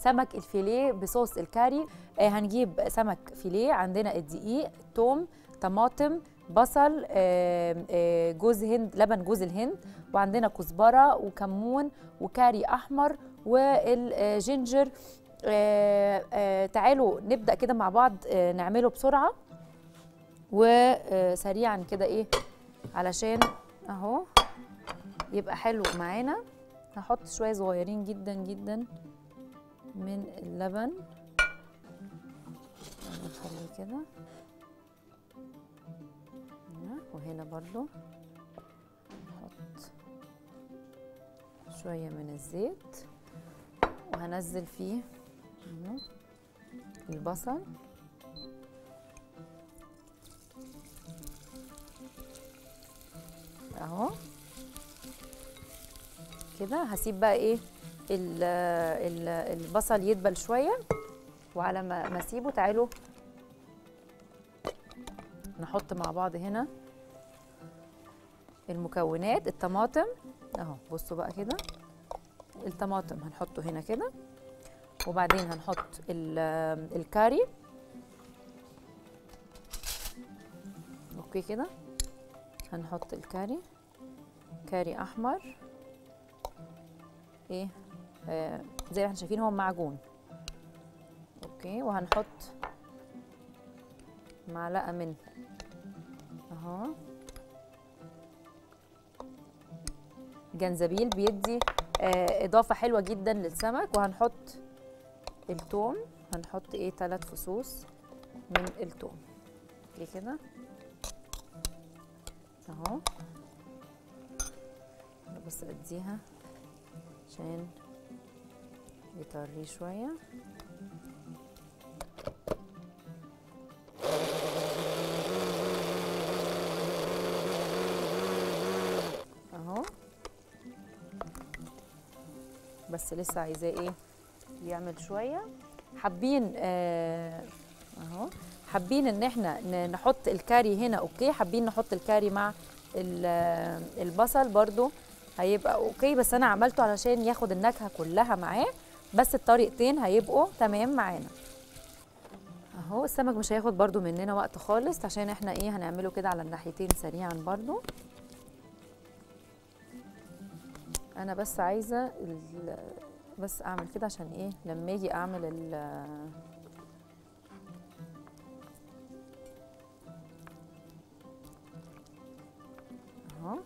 سمك الفيليه بصوص الكاري آه هنجيب سمك فيليه عندنا الدقيق توم طماطم بصل آه، آه، جوز هند لبن جوز الهند وعندنا كزبره وكمون وكاري احمر والجينجر آه، آه، تعالوا نبدا كده مع بعض آه، نعمله بسرعه وسريعا كده ايه علشان اهو يبقى حلو معانا هحط شويه صغيرين جدا جدا من اللبن نخليه كده هنا وهنا برضو نحط شويه من الزيت وهنزل فيه أهو البصل اهو كده هسيب بقى ايه ال ال البصل يدبل شويه وعلى ما ما اسيبه تعالوا نحط مع بعض هنا المكونات الطماطم اهو بصوا بقى كده الطماطم هنحطه هنا كده وبعدين هنحط ال- الكاري اوكي كده هنحط الكاري كاري احمر ايه آه زي ما احنا شايفين هو معجون اوكي وهنحط معلقه من اهو جنزبيل بيدي آه اضافه حلوه جدا للسمك وهنحط التوم هنحط ايه ثلاث فصوص من التوم اوكي كده اهو بس اديها عشان يطري شويه اهو بس لسه عايزاه ايه يعمل شويه حابين آه، اهو حابين ان احنا ن- نحط الكاري هنا اوكي حابين نحط الكاري مع ال- آه، البصل برضو هيبقى اوكي بس انا عملته علشان ياخد النكهه كلها معاه بس الطريقتين هيبقوا تمام معانا اهو السمك مش هياخد برضو مننا وقت خالص عشان احنا ايه هنعمله كده على الناحيتين سريعا برضو انا بس عايزه ال- بس اعمل كده عشان ايه لما اجي اعمل ال اهو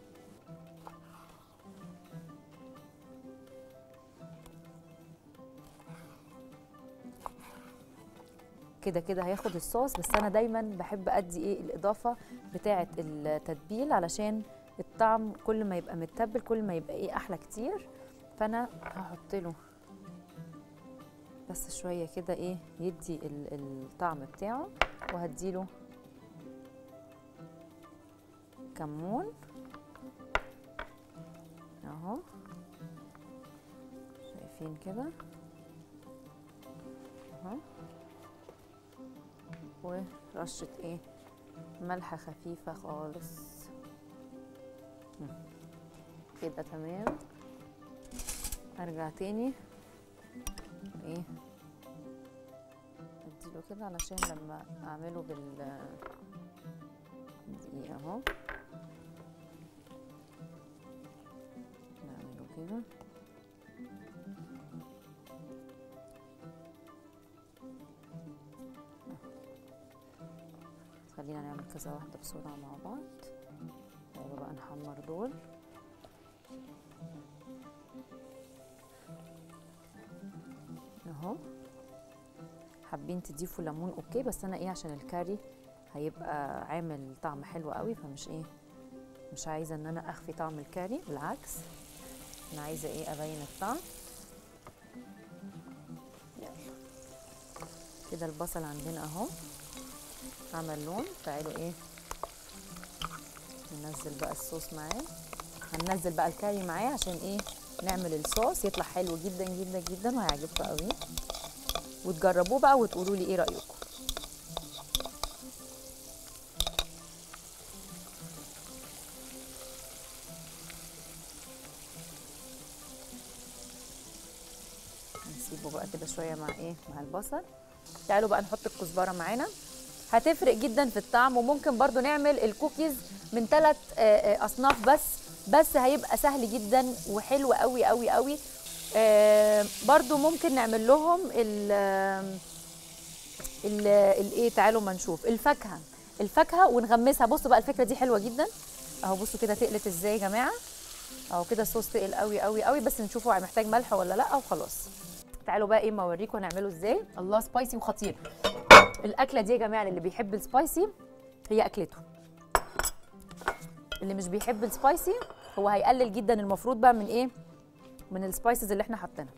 كده كده هياخد الصوص بس انا دايما بحب ادي ايه الاضافه بتاعه التتبيل علشان الطعم كل ما يبقى متبل كل ما يبقى ايه احلى كتير فانا هحط له بس شويه كده ايه يدي ال- الطعم بتاعه وهديله كمون اهو شايفين كده اهو ورشه ايه ملح خفيفه خالص مم. كده تمام ارجع تاني ايه اديله كده علشان لما اعمله بال دقيقة اهو نعمله كده خلينا نعمل كذا واحدة بسرعة مع بعض يلا بقى نحمر دول اهو حابين تضيفوا ليمون اوكي بس انا ايه عشان الكاري هيبقى عامل طعم حلو قوي فمش ايه مش عايزه ان انا اخفي طعم الكاري بالعكس انا عايزه ايه ابين الطعم يلا كده البصل عندنا اهو عمل لون تعالوا ايه ننزل بقى الصوص معاه هننزل بقى الكاري معاه عشان ايه نعمل الصوص يطلع حلو جدا جدا جدا وهيعجبكم قوي وتجربوه بقى وتقولوا لي ايه رايكم نسيبه بقى كده شويه مع ايه مع البصل تعالوا بقى نحط الكزبره معانا هتفرق جدا في الطعم وممكن برضو نعمل الكوكيز من ثلاث اصناف بس بس هيبقى سهل جدا وحلو قوي قوي قوي آه، برضو ممكن نعمل لهم ال ال الايه تعالوا ما نشوف الفاكهه الفاكهه ونغمسها بصوا بقى الفكره دي حلوه جدا اهو بصوا كده تقلت ازاي يا جماعه اهو كده الصوص تقل قوي قوي قوي بس نشوفه محتاج ملح ولا لا وخلاص تعالوا بقى ايه ما اوريكم هنعمله ازاي الله سبايسي وخطير الاكله دي يا جماعه اللي بيحب السبايسي هي اكلته اللي مش بيحب السبايسي هو هيقلل جدا المفروض بقى من ايه من السبايسز اللي احنا حاطينها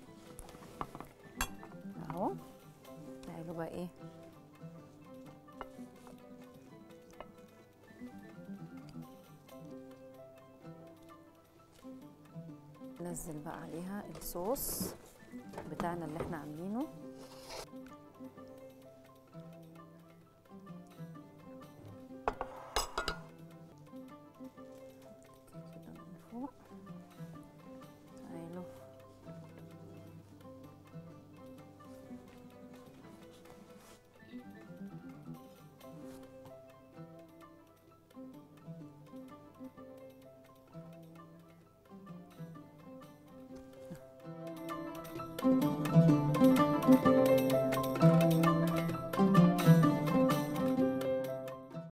اهو تعالوا بقى ايه ننزل بقى عليها الصوص بتاعنا اللي احنا عاملينه كده من فوق تعالوا thank you